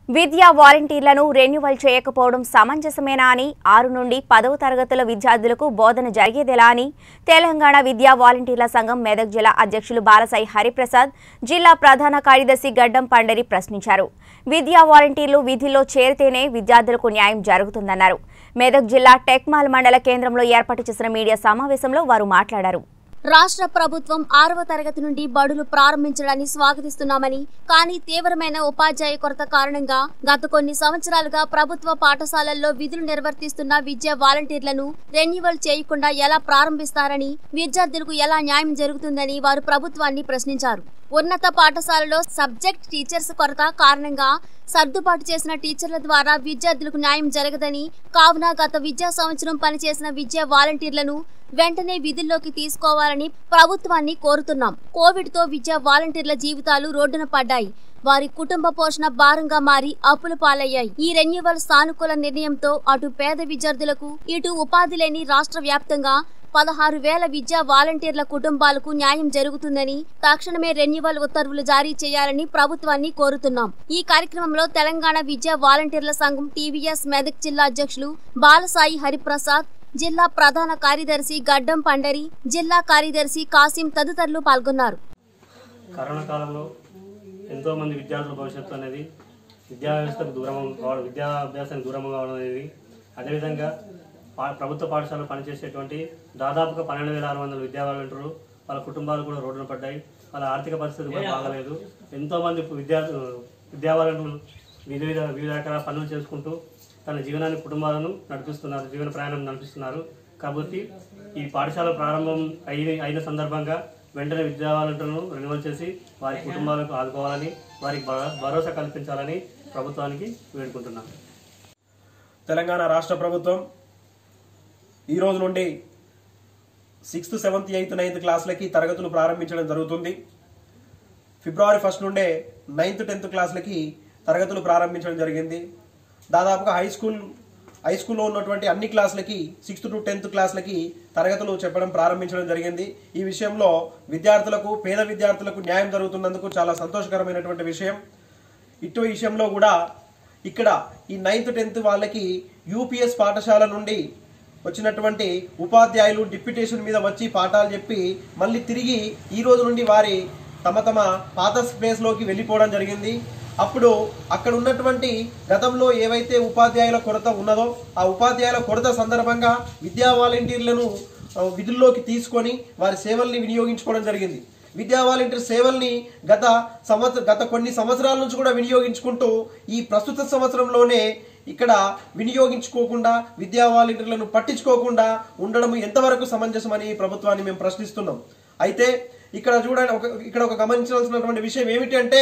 విద్యా వాలంటీర్లను రెన్యువల్ చేయకపోవడం సమంజసమేనా అని ఆరు నుండి పదవ తరగతుల విద్యార్థులకు బోధన జరిగేదెలా అని తెలంగాణ విద్యా వాలంటీర్ల సంఘం మెదక్ జిల్లా అధ్యక్షులు బాలసాయి హరిప్రసాద్ జిల్లా ప్రధాన కార్యదర్శి గడ్డం పండరి ప్రశ్నించారు విద్యా వాలంటీర్లు విధిలో చేరితేనే విద్యార్థులకు న్యాయం జరుగుతుందన్నారు మెదక్ జిల్లా టెక్మాల్ మండల కేంద్రంలో ఏర్పాటు చేసిన మీడియా సమావేశంలో వారు మాట్లాడారు రాష్ట్ర ప్రభుత్వం ఆరవ తరగతి నుండి బడులు ప్రారంభించడాన్ని స్వాగతిస్తున్నామని కానీ తీవ్రమైన ఉపాధ్యాయ కొరత కారణంగా గత కొన్ని సంవత్సరాలుగా ప్రభుత్వ పాఠశాలల్లో విధులు నిర్వర్తిస్తున్న విద్యా వాలంటీర్లను రెన్యువల్ చేయకుండా ఎలా ప్రారంభిస్తారని విద్యార్థులకు ఎలా న్యాయం జరుగుతుందని వారు ప్రభుత్వాన్ని ప్రశ్నించారు ఉన్నత పాఠశాలలో సబ్జెక్ట్ టీచర్స్ కొరత కారణంగా సర్దుబాటు చేసిన టీచర్ల ద్వారా విద్యార్థులకు న్యాయం జరగదని కావున గత విద్యా సంవత్సరం పనిచేసిన విద్యా వాలంటీర్లను వెంటనే విధుల్లోకి తీసుకోవాలని ప్రభుత్వాన్ని కోరుతున్నాం కోవిడ్ తో విద్యా వాలంటీర్ల జీవితాలు రోడ్డున పడ్డాయి వారి కుటుంబ పోషణ భారంగా మారి అప్పుల పాలయ్యాయి ఈ రెన్యువల్ సానుకూల నిర్ణయంతో అటు పేద విద్యార్థులకు ఇటు ఉపాధి లేని రాష్ట్ర వ్యాప్తంగా పదహారు వేల విద్యా వాలంటీర్ల కుటుంబాలకు న్యాయం జరుగుతుందని తక్షణమే రెన్యువల్ ఉత్తర్వులు జారీ చేయాలని ప్రభుత్వాన్ని కోరుతున్నాం ఈ కార్యక్రమంలో తెలంగాణ విద్యా వాలంటీర్ల సంఘం టీవీఎస్ మెదక్ జిల్లా అధ్యక్షులు బాలసాయి హరిప్రసాద్ జిల్లా ప్రధాన కార్యదర్శి గడ్డం పండరి జిల్లా కార్యదర్శి కాసిం తదితరులు పాల్గొన్నారు కరోనా కాలంలో ఎంతోమంది విద్యార్థుల భవిష్యత్తు అనేది విద్యా వ్యవస్థకు దూరం కావడం విద్యాభ్యాసానికి దూరం కావడం అనేది అదేవిధంగా పా ప్రభుత్వ పాఠశాలలో పనిచేసేటువంటి దాదాపుగా పన్నెండు వేల ఆరు వందల విద్యా వాలంటీర్లు వాళ్ళ కుటుంబాలు కూడా రోడ్డున పడ్డాయి వాళ్ళ ఆర్థిక పరిస్థితి కూడా బాగలేదు ఎంతోమంది విద్యార్థులు విద్యా వాలంటీర్లు వివిధ వివిధ రకాల పనులు చేసుకుంటూ తన జీవనాన్ని కుటుంబాలను నడిపిస్తున్నారు జీవన ప్రయాణం నడిపిస్తున్నారు కాబట్టి ఈ పాఠశాల ప్రారంభం అయిన అయిన సందర్భంగా వెంటనే విద్యా వాలంటీర్లను రెన్యువల్ చేసి వారి కుటుంబాలకు ఆదుకోవాలని వారికి భ- భరోసా కల్పించాలని ప్రభుత్వానికి వేడుకుంటున్నాను తెలంగాణ రాష్ట్ర ప్రభుత్వం ఈ రోజు నుండి సిక్స్త్ సెవెంత్ ఎయిత్ నైన్త్ క్లాసులకి తరగతులు ప్రారంభించడం జరుగుతుంది ఫిబ్రవరి ఫస్ట్ నుండే నైన్త్ టెన్త్ క్లాసులకి తరగతులు ప్రారంభించడం జరిగింది దాదాపుగా హై స్కూల్ హై స్కూల్లో ఉన్నటువంటి అన్ని క్లాసులకి సిక్స్త్ టు టెన్త్ క్లాసులకి తరగతులు చెప్పడం ప్రారంభించడం జరిగింది ఈ విషయంలో విద్యార్థులకు పేద విద్యార్థులకు న్యాయం జరుగుతున్నందుకు చాలా సంతోషకరమైనటువంటి విషయం ఇటు విషయంలో కూడా ఇక్కడ ఈ నైన్త్ టెన్త్ వాళ్ళకి యూపీఎస్ పాఠశాల నుండి వచ్చినటువంటి ఉపాధ్యాయులు డిప్యుటేషన్ మీద వచ్చి పాఠాలు చెప్పి మళ్ళీ తిరిగి ఈ రోజు నుండి వారి తమ తమ పాత స్పేస్లోకి వెళ్ళిపోవడం జరిగింది అప్పుడు అక్కడ ఉన్నటువంటి గతంలో ఏవైతే ఉపాధ్యాయుల కొరత ఉన్నదో ఆ ఉపాధ్యాయుల కొరత సందర్భంగా విద్యా వాలంటీర్లను ఆ, విధుల్లోకి తీసుకొని వారి సేవల్ని వినియోగించుకోవడం జరిగింది విద్యా వాలంటీర్ సేవల్ని గత సంవత్సర గత కొన్ని సంవత్సరాల నుంచి కూడా వినియోగించుకుంటూ ఈ ప్రస్తుత సంవత్సరంలోనే ఇక్కడ వినియోగించుకోకుండా విద్యా వాలంటీర్లను పట్టించుకోకుండా ఉండడం ఎంతవరకు సమంజసమని ప్రభుత్వాన్ని మేము ప్రశ్నిస్తున్నాం అయితే ఇక్కడ చూడండి ఒక ఇక్కడ ఒక గమనించాల్సినటువంటి విషయం ఏమిటి అంటే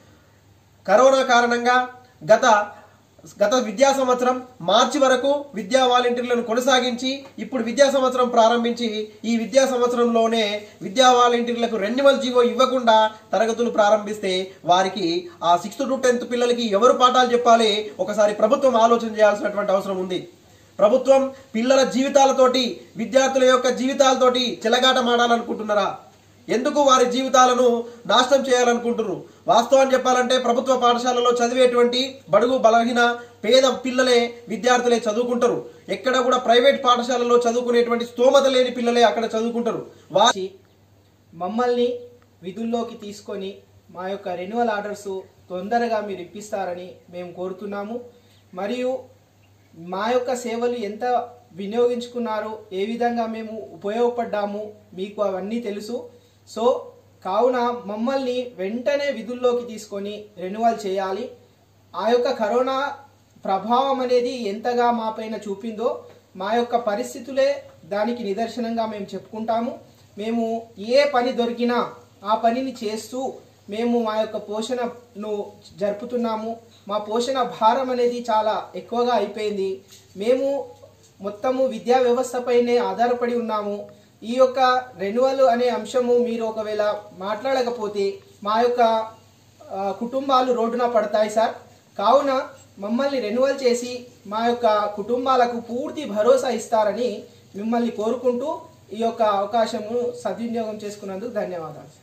కరోనా కారణంగా గత గత విద్యా సంవత్సరం మార్చి వరకు విద్యా వాలంటీర్లను కొనసాగించి ఇప్పుడు విద్యా సంవత్సరం ప్రారంభించి ఈ విద్యా సంవత్సరంలోనే విద్యా వాలంటీర్లకు రెన్యువల్ జీవో ఇవ్వకుండా తరగతులు ప్రారంభిస్తే వారికి ఆ సిక్స్త్ టు టెన్త్ పిల్లలకి ఎవరు పాఠాలు చెప్పాలి ఒకసారి ప్రభుత్వం ఆలోచన చేయాల్సినటువంటి అవసరం ఉంది ప్రభుత్వం పిల్లల జీవితాలతోటి విద్యార్థుల యొక్క జీవితాలతోటి చెలగాటమాడాలనుకుంటున్నారా ఎందుకు వారి జీవితాలను నాశనం చేయాలనుకుంటున్నారు వాస్తవం చెప్పాలంటే ప్రభుత్వ పాఠశాలలో చదివేటువంటి బడుగు బలహీన పేద పిల్లలే విద్యార్థులే చదువుకుంటారు ఎక్కడ కూడా ప్రైవేట్ పాఠశాలలో చదువుకునేటువంటి స్తోమత లేని పిల్లలే అక్కడ చదువుకుంటారు వారి మమ్మల్ని విధుల్లోకి తీసుకొని మా యొక్క రెన్యువల్ ఆర్డర్స్ తొందరగా మీరు ఇప్పిస్తారని మేము కోరుతున్నాము మరియు మా యొక్క సేవలు ఎంత వినియోగించుకున్నారో ఏ విధంగా మేము ఉపయోగపడ్డాము మీకు అవన్నీ తెలుసు సో కావున మమ్మల్ని వెంటనే విధుల్లోకి తీసుకొని రెన్యువల్ చేయాలి ఆ యొక్క కరోనా ప్రభావం అనేది ఎంతగా మా పైన చూపిందో మా యొక్క పరిస్థితులే దానికి నిదర్శనంగా మేము చెప్పుకుంటాము మేము ఏ పని దొరికినా ఆ పనిని చేస్తూ మేము మా యొక్క పోషణను జరుపుతున్నాము మా పోషణ భారం అనేది చాలా ఎక్కువగా అయిపోయింది మేము మొత్తము విద్యా వ్యవస్థపైనే ఆధారపడి ఉన్నాము ఈ యొక్క రెన్యువల్ అనే అంశము మీరు ఒకవేళ మాట్లాడకపోతే మా యొక్క ఆ, కుటుంబాలు రోడ్డున పడతాయి సార్ కావున మమ్మల్ని రెన్యువల్ చేసి మా యొక్క కుటుంబాలకు పూర్తి భరోసా ఇస్తారని మిమ్మల్ని కోరుకుంటూ ఈ యొక్క అవకాశము సద్వినియోగం చేసుకున్నందుకు ధన్యవాదాలు